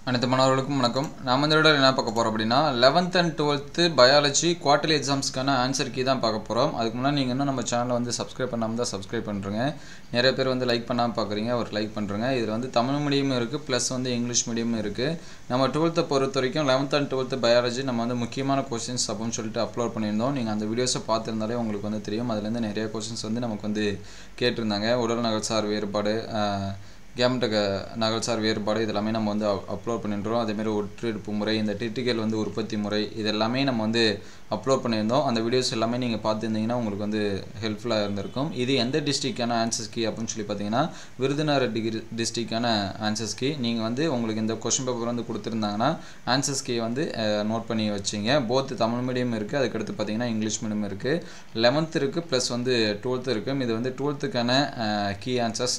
அனைத்து மாணவர்களுக்கும் வணக்கம் நாம் இந்த விட என்ன பார்க்க போகிறோம் அப்படின்னா eleventh and twelfth biology quarterly எக்ஸாம்ஸ்க்கான ஆன்சர் கீ தான் பார்க்க போகிறோம் அதுக்கு முன்னாடி நீங்கள் இன்னும் நம்ம சேனலை வந்து சப்ஸ்கிரைப் பண்ணாமல் தான் சப்ஸ்கிரைப் பண்ணுறங்க நிறைய பேர் வந்து லைக் பண்ணாமல் பார்க்குறீங்க ஒரு லைக் பண்ணுறங்க இதில் வந்து தமிழ் மீடியமும் இருக்குது ப்ளஸ் வந்து இங்கிலீஷ் மீடியமும் இருக்குது நம்ம டுவெல்த்தை பொறுத்த வரைக்கும் லெவன்த் அண்ட் டுவெல்த்து பயாலஜி நம்ம வந்து முக்கியமான கொஸ்டின்ஸ் அப்படின்னு சொல்லிட்டு அப்லோட் பண்ணியிருந்தோம் நீங்கள் அந்த வீடியோஸை பார்த்துருந்தாலே உங்களுக்கு வந்து தெரியும் அதுலேருந்து நிறைய கொஸ்டின்ஸ் வந்து நமக்கு வந்து கேட்டிருந்தாங்க உடல் நகல்சார் வேறுபாடு ஆஹ், கேம்டக நகல்சார் வேறுபாடு இதெல்லாமே நம்ம வந்து அப்லோட் பண்ணிட்டுறோம் அதேமாரி ஒற்றெடுப்பு முறை இந்த டிட்டிக்கல் வந்து உற்பத்தி முறை இது எல்லாமே நம்ம வந்து அப்லோட் பண்ணியிருந்தோம் அந்த வீடியோஸ் எல்லாமே நீங்கள் பார்த்துருந்தீங்கன்னா உங்களுக்கு வந்து ஹெல்ப்ஃபுல்லாக இருந்திருக்கும் இது எந்த டிஸ்ட்ரிக்டான ஆன்சர்ஸ் கீ அப்படின்னு சொல்லி பார்த்தீங்கன்னா விருதுநகர் டிகிரி டிஸ்ட்ரிக்டான ஆன்சர்ஸ் கீ நீங்கள் வந்து உங்களுக்கு இந்த கொஷின் பேப்பர் வந்து கொடுத்துருந்தாங்கன்னா ஆன்சர்ஸ் கீ வந்து நோட் பண்ணி வச்சிங்க போத் தமிழ் மீடியம் இருக்குது அதுக்கடுத்து பார்த்தீங்கன்னா இங்கிலீஷ் மீடியம் இருக்குது லெவன்த் இருக்குது ப்ளஸ் வந்து டுவெல்த்து இருக்குது இது வந்து டுவெல்த்துக்கான key answers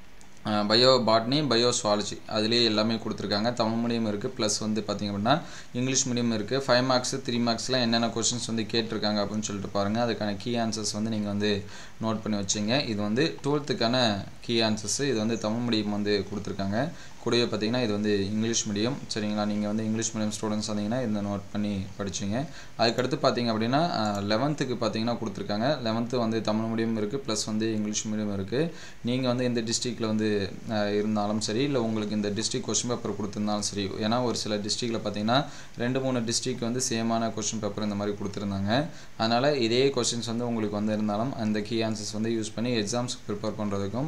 bio botany bio zoology அதுலேயே எல்லாமே கொடுத்துருக்காங்க தமிழ் மீடியம் இருக்குது ப்ளஸ் வந்து பார்த்திங்க அப்படின்னா இங்கிலீஷ் மீடியம் இருக்குது ஃபைவ் மார்க்ஸ் த்ரீ மார்க்ஸ்லாம் என்னென்ன கொஷின்ஸ் வந்து கேட்டிருக்காங்க அப்படின்னு சொல்லிட்டு பாருங்கள் அதுக்கான கீ ஆன்சர்ஸ் வந்து நீங்கள் வந்து நோட் பண்ணி வச்சிங்க இது வந்து டுவெல்த்துக்கான கீ ஆன்சர்ஸ் இது வந்து தமிழ் மீடியம் வந்து கொடுத்துருக்காங்க கூடவே பார்த்தீங்கன்னா இது வந்து இங்கிலீஷ் மீடியம் சரிங்களா நீங்கள் வந்து இங்கிலீஷ் மீடியம் ஸ்டூடெண்ட்ஸ் வந்தீங்கன்னா இந்த நோட் பண்ணி படிச்சிங்க அதுக்கடுத்து பார்த்தீங்க அப்படின்னா லெவன்த்துக்கு பார்த்தீங்கன்னா கொடுத்துருக்காங்க லெவன்த்து வந்து தமிழ் மீடியம் இருக்குது ப்ளஸ் வந்து இங்கிலீஷ் மீடியம் இருக்குது நீங்கள் வந்து இந்த டிஸ்ட்ரிக்டில் வந்து அஹ், இருந்தாலும் சரி இல்லை உங்களுக்கு இந்த டிஸ்ட்ரிக் கொஷின் பேப்பர் கொடுத்துருந்தாலும் சரி ஏன்னா ஒரு சில டிஸ்ட்ரிக்டில் பார்த்தீங்கன்னா ரெண்டு மூணு டிஸ்ட்ரிக் வந்து சேமான கொஷின் பேப்பர் இந்த மாதிரி கொடுத்துருந்தாங்க அதனால் இதே கொஷின்ஸ் வந்து உங்களுக்கு வந்து இருந்தாலும் அந்த கீ ஆன்சர்ஸ் வந்து யூஸ் பண்ணி எக்ஸாம்ஸ்க்கு ப்ரிப்பேர் பண்ணுறதுக்கும்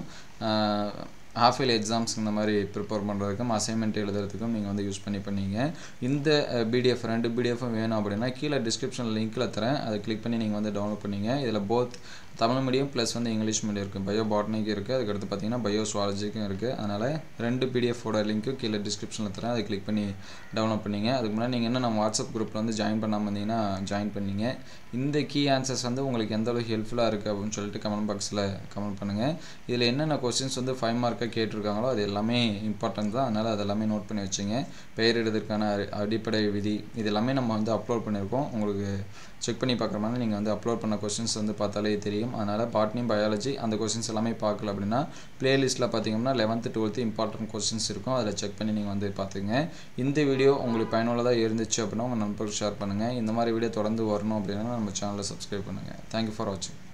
ஹாஃப் இயர்லி எக்ஸாம்ஸ் இந்த மாதிரி ப்ரிப்பேர் பண்ணுறதுக்கும் அசைன்மெண்ட் எழுதுறதுக்கும் நீங்கள் வந்து யூஸ் பண்ணி பண்ணீங்க இந்த பிடிஎஃப் ரெண்டு பிடிஎஃப்பும் வேணும் அப்படின்னா கீழே டிஸ்கிரிப்ஷன் லிங்க்கில் தரேன் அதை கிளிக் பண்ணி நீங்கள் வந்து டவுன்லோட் பண்ணீங்க இதில் போத் தமிழ் மீடியம் ப்ளஸ் வந்து இங்கிலீஷ் மீடியம் இருக்குது பயோ பாட்னிக்கு இருக்குது அதுக்கடுத்து பார்த்தீங்கன்னா பயோ சுவாலஜிக்கும் இருக்குது அதனால் ரெண்டு பிடிஎஃபோட லிங்க்கும் கீழே டிஸ்கிரிப்ஷனில் தரேன் அதை கிளிக் பண்ணி டவுன்லோட் பண்ணீங்க அதுக்கு முன்னாடி நீங்கள் இன்னும் நம்ம வாட்ஸ்அப் குரூப்பில் வந்து ஜாயின் பண்ணாமல் இருந்தீங்கன்னா ஜாயின் பண்ணீங்க இந்த கீ ஆன்சர்ஸ் வந்து உங்களுக்கு எந்த அளவுக்கு ஹெல்ப்ஃபுல்லாக இருக்குது அப்படின்னு சொல்லிட்டு கமெண்ட் பாக்ஸில் கமெண்ட் பண்ணுங்கள் இதில் என்னென்ன கொஸ்டின்ஸ் வந்து ஃபைவ் மார்க்காக கேட்டிருக்காங்களோ அது எல்லாமே இம்பார்ட்டன்ட் தான் அதனால் அது எல்லாமே நோட் பண்ணி வச்சுங்க பெயரிடுவதற்கான அடி- அடிப்படை விதி இது எல்லாமே நம்ம வந்து அப்லோட் பண்ணியிருக்கோம் உங்களுக்கு செக் பண்ணி பார்க்குற மாதிரி நீங்கள் வந்து அப்லோட் பண்ண கொஸ்டின்ஸ் வந்து பார்த்தாலே தெரியும் அதனால் பாட்னி பயாலஜி அந்த கொஸ்டின்ஸ் எல்லாமே பார்க்கல அப்படின்னா பிளேலிஸ்ட்டில் பார்த்தீங்கன்னா லெவன்த்து டுவெல்த்து இம்பார்ட்டன்ட் கொஸ்டின்ஸ் இருக்கும் அதில் செக் பண்ணி நீங்கள் வந்து பார்த்துங்க இந்த வீடியோ உங்களுக்கு பயனுள்ளதாக இருந்துச்சு அப்படின்னா உங்கள் நண்பர்களுக்கு ஷேர் பண்ணுங்கள் இந்த மாதிரி வீடியோ தொடர்ந்து வரணும் அப்படின்னா நம்ம சேனலை சப்ஸ்கிரைப் பண்ணுங்கள் தேங்க்யூ ஃபார் வாட்சிங்